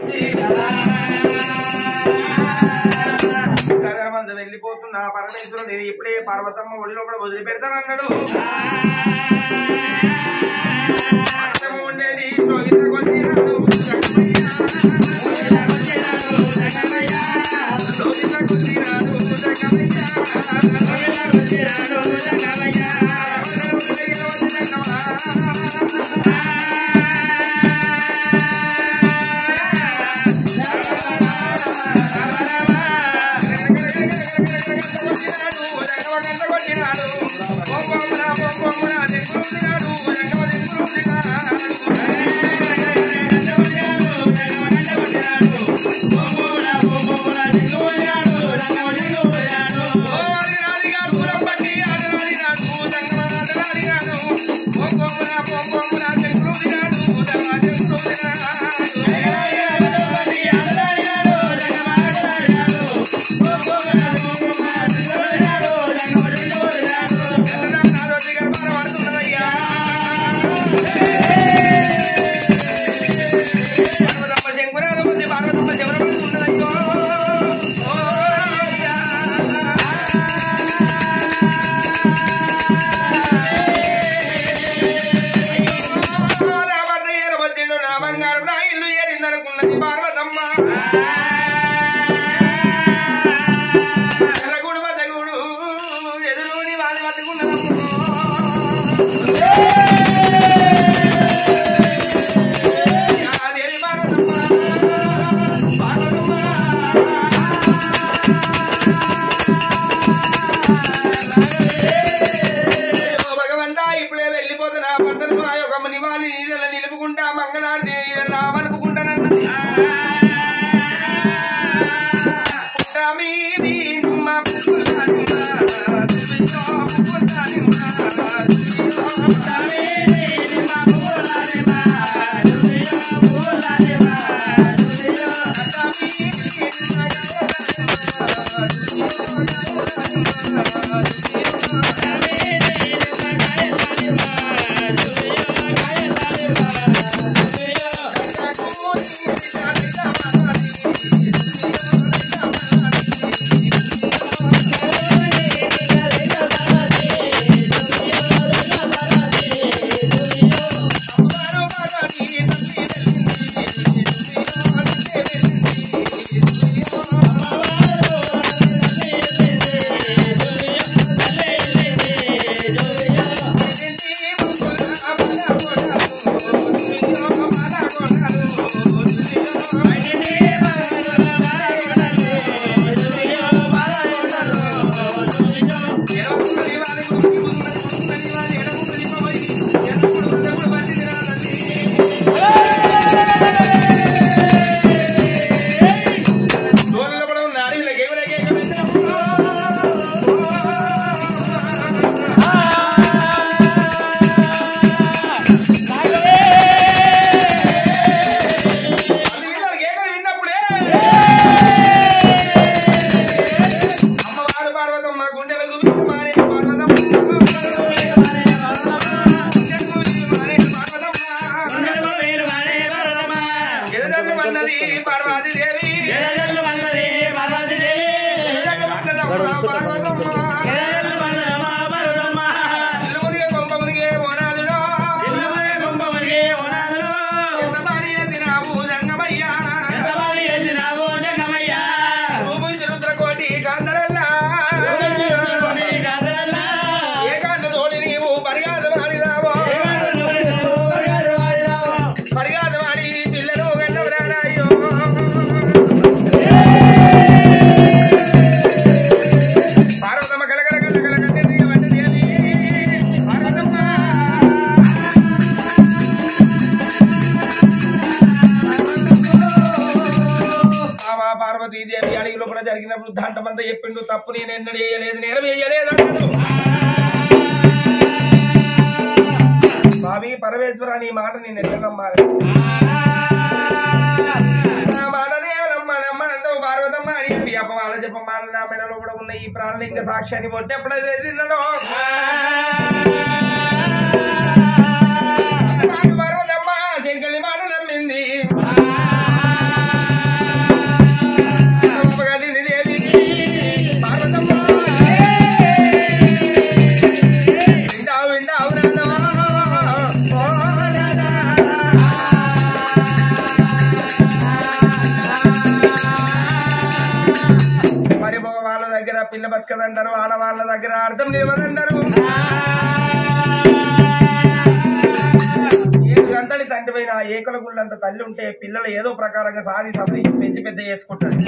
ఇచ్చి మంది వెళ్ళిపోతున్నా పరమేశ్వరుడు నేను ఇప్పుడే పార్వతమ్మ ఒడిలో కూడా వదిలిపెడతానన్నాడు పార్వతమ్మ ఉండేది తొలిత కొద్దినాడు తొలిత కొద్దినాడు నా బంగారు నా ఇల్లు ఏరిందనుకున్నది పార్వతమ్మ ఎర్రగూడు బద్దగూడు ఎదురుని వాళ్ళు బతుకున్నదమ్మో యాదేవి పార్వతమ్మ పార్వతమ్మ ఓ భగవంతా ఇప్పుడే వెళ్ళిపోతున్నా భర్తను మా యొక్క నివాళి నీళ్ళ నిలుపుకుంటా మంగళాడు దేవి రామనుకుంటానన్నది మీది నిమ్మ పువ్వులానివా, దివిలో పువ్వులానివా, విన్నప్పుడే అమ్మవారు పార్వతమ్మ గుండెలకు మారే పార్వతమ్మ గిరిజల్లు వన్నది పార్వతి దేవి గిరిజల్లు వన్నదమ్మ పార్వతమ్మ ఇల్లు మునిగే కొంప మునిగే ఓనాదులో ఎంత భారీ ఎత్తినావు జంగమయ్యా భూమి రుద్రకోటి కాందరల్లా ఏకాంత తోడి నీవు పరిగాద మాడినావో పరిగాద మాడి పిల్లలు గన్నవరాడాయో పార్వతమ్మ కలగల కల కల కంటే వంటి దేవి పార్వతమ్మ బాబా పార్వతీదేవి అడిగిలో కూడా జరిగినప్పుడు దాంతమంతా చెప్పిండు తప్పు నేను ఎన్నడూ వేయలేదు నేను వేయలేదు అన్నాడు స్వామి పరమేశ్వర నీ మాట నేను ఎట్లా నమ్మాలి నా మాటనే నమ్మాలమ్మానంటావు పార్వతమ్మ అని చెప్పి అపమాల చెప్పమాల నా మెడలో కూడా ఉన్న ఈ ప్రాణలింగ సాక్ష్యాన్ని పొట్టి ఎప్పుడైతే తిన్నాడో పార్వతమ్మ శంకరి మాట నమ్మింది నిలవదంటారు ఆడవాళ్ళ దగ్గర అర్థం నిలవదంటారు ఏడు గంటలి తండ్రి పైన ఏకల గుళ్ళంత తల్లి ఉంటే పిల్లలు ఏదో ప్రకారంగా సాది సభని పెంచి పెద్ద చేసుకుంటారు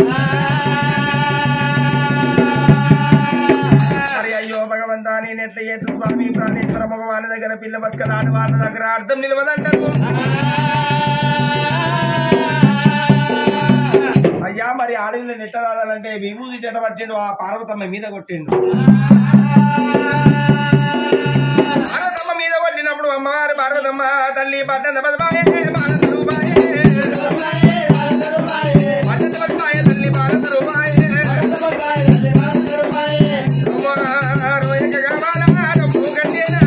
మరి అయ్యో భగవంతా నేను ఎట్లా చేతు స్వామి ప్రాణేశ్వర భగవాన్ దగ్గర పిల్ల బతుక రాని వాళ్ళ దగ్గర అర్థం నిలవదంటారు అయ్యా మరి ఆడవిలో నెట్ట రాదాలంటే విభూతి చేత పట్టిండు ఆ పార్వతమ్మ మీద కొట్టిండు పార్వతమ్మ మీద కొట్టినప్పుడు అమ్మవారు పార్వతమ్మ తల్లి పట్టణ బదమాయే భారత రూపాయే పట్టణ బదమాయే తల్లి భారత రూపాయే అమ్మవారు ఏకగా బాలారం పూగట్టేనా.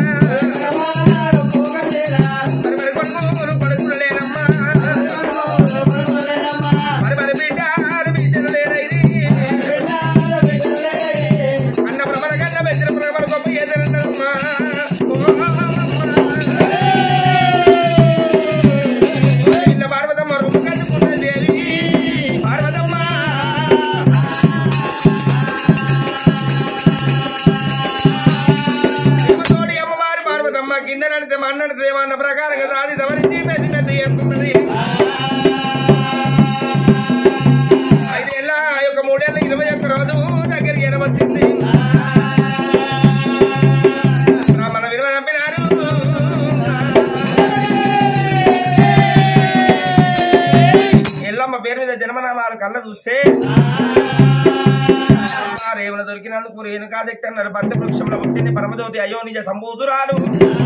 మరి మరి కొడుకులు కొడుకులు లేనమ్మా. మరి మరి బిడ్డ బిడ్డలు లేనైది. అన్న భ్రమర కన్న బెదిర భ్రమర గొప్ప ఎదురన్నమ్మా. పిల్ల పార్వతమ్మ రొమ్ము కట్టుకున్న దేవి పార్వతమ్మ తోడి అమ్మవారి పార్వతమ్మ కింద నడితే మన్నడితే అన్న ప్రకారంగా రాది తవరించి పెద్ద పెద్ద ఎక్కున్నది ఐదేళ్ళ ఆ యొక్క మూడేళ్ళ ఇరవై ఒక్క రోజు దగ్గర ఎనవచ్చింది బ్రాహ్మణ విలువ నంపినారు ఎల్లమ్మ పేరు మీద జన్మనామాలు కళ్ళ చూస్తే ఆ రేవున దొరికినందుకు రేణుకా శక్తి అన్నారు భక్తి వృక్షంలో పుట్టింది పరమజ్యోతి అయ్యో నిజ సంభూతురాలు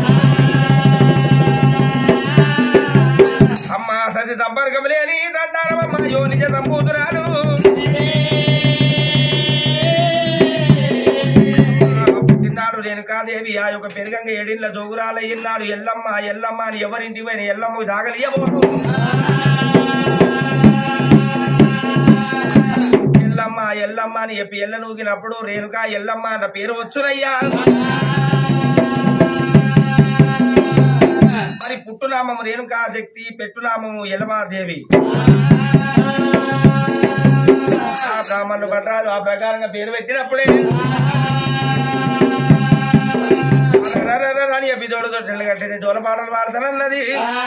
అమ్మ సతి సంపర్కం లేని దండారమ్మ అయ్యో నిజ సంభూతురాలు పుట్టినాడు రేణుకాదేవి ఆ యొక్క పెరుగంగ ఏడిళ్ళ జోగురాలయ్యినాడు ఎల్లమ్మ ఎల్లమ్మ అని ఎవరింటి పోయిన ఎల్లమ్మకు దాగలియబోడు ఎల్లమ్మ ఎల్లమ్మ అని చెప్పి ఎల్ల నూగినప్పుడు రేణుక ఎల్లమ్మ అన్న పేరు వచ్చునయ్యా మరి పుట్టునామము రేణుకా శక్తి పెట్టునామము ఎల్లమాదేవి ఆ బ్రాహ్మణులు భట్రాలు ఆ ప్రకారంగా పేరు పెట్టినప్పుడే రరరరర అని చెప్పి జోడు తొట్టెలు కట్టింది జోల పాటలు పాడతానన్నది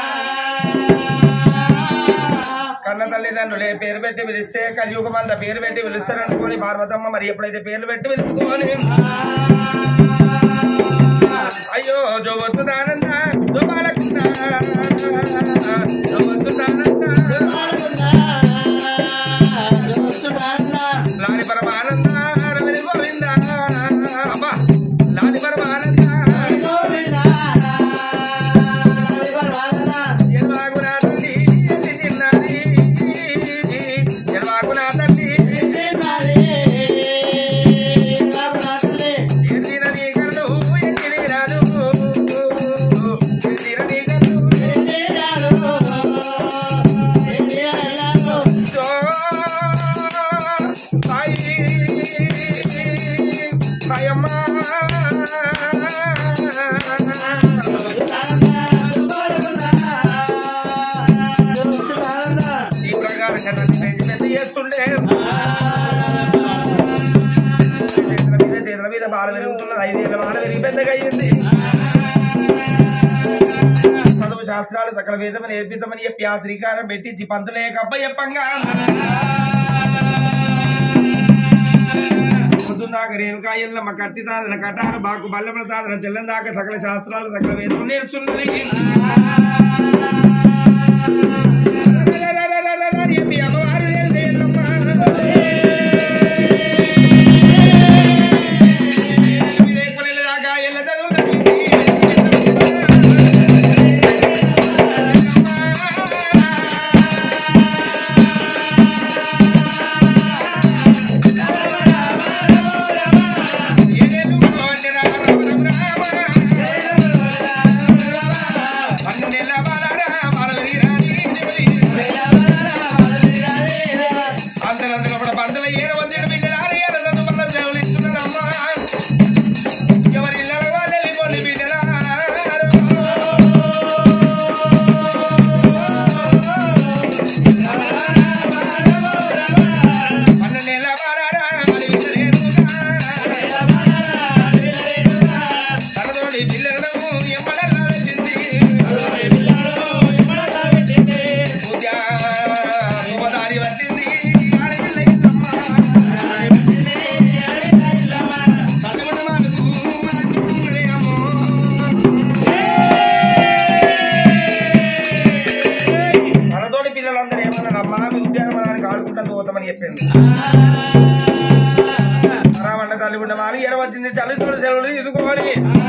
కన్న తల్లిదండ్రులే పేరు పెట్టి పిలిస్తే కలియుగం అంతా పేరు పెట్టి పిలుస్తారనుకోని పార్వతమ్మ మరి ఎప్పుడైతే పేర్లు పెట్టి పిలుచుకోని అయ్యో జోవత్తు దానంద జోబాలకుంద జోవత్తు దానంద లాలి పరమానంద రమణి గోవింద అబ్బా లాలి పరమానంద ఎల్వాగునా తల్లి ఎల్లి తిన్నది ఎల్వాగునా తల్లి ఎల్లిన నీ కళ్ళు ఎల్లి రాదు ఎల్లిన నీ కళ్ళు జో సాయి సాయమ్మా ఈ ప్రకారంగా నన్ను పెంచి పెద్ద చేస్తుండే చేతుల మీద చేతుల మీద బాల పెరుగుతున్నది ఐదేళ్ల బాల పెరిగి పెద్దగా అయ్యింది చదువు శాస్త్రాలు సకల వేదమని నేర్పిస్తామని చెప్పి ఆ శ్రీకారం పెట్టించి పంతులే కప్ప చెప్పంగా పొద్దుందాక రేణుకా ఎల్లమ్మ కత్తి సాధన కటార బాకు బల్లెముల సాధన చెల్లం దాకా సకల శాస్త్రాలు సకల వేదం నేర్చున్నది చెప్పి అమ్మవారు నేర్చే ఎల్లమ్మ. పన్నెండేళ్ళ పోతామని చెప్పింది రామండ తల్లి ఉండ మాలి ఎర వచ్చింది తల్లిదండ్రులు సెలవులు ఎదుకోవాలి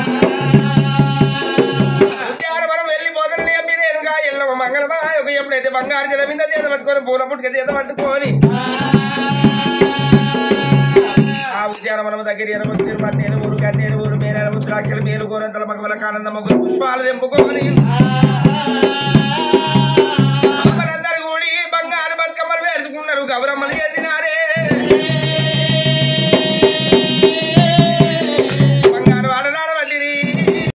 ఉద్యానవనం వెళ్ళిపోతానని చెప్పి నేనుగా ఎల్లవ మంగళమా ఒక ఎప్పుడైతే బంగారు జల మీద చేత పట్టుకొని పూల పుట్టుక చేత పట్టుకొని ఆ ఉద్యానవనం దగ్గర ఎనబొచ్చిన మట్టి ఎనుగురు గన్ని ఎనుగురు మేన ద్రాక్షలు మేలు గోరంతల మగవల కానంద మొగ్గు పుష్పాలు తెంపుకొని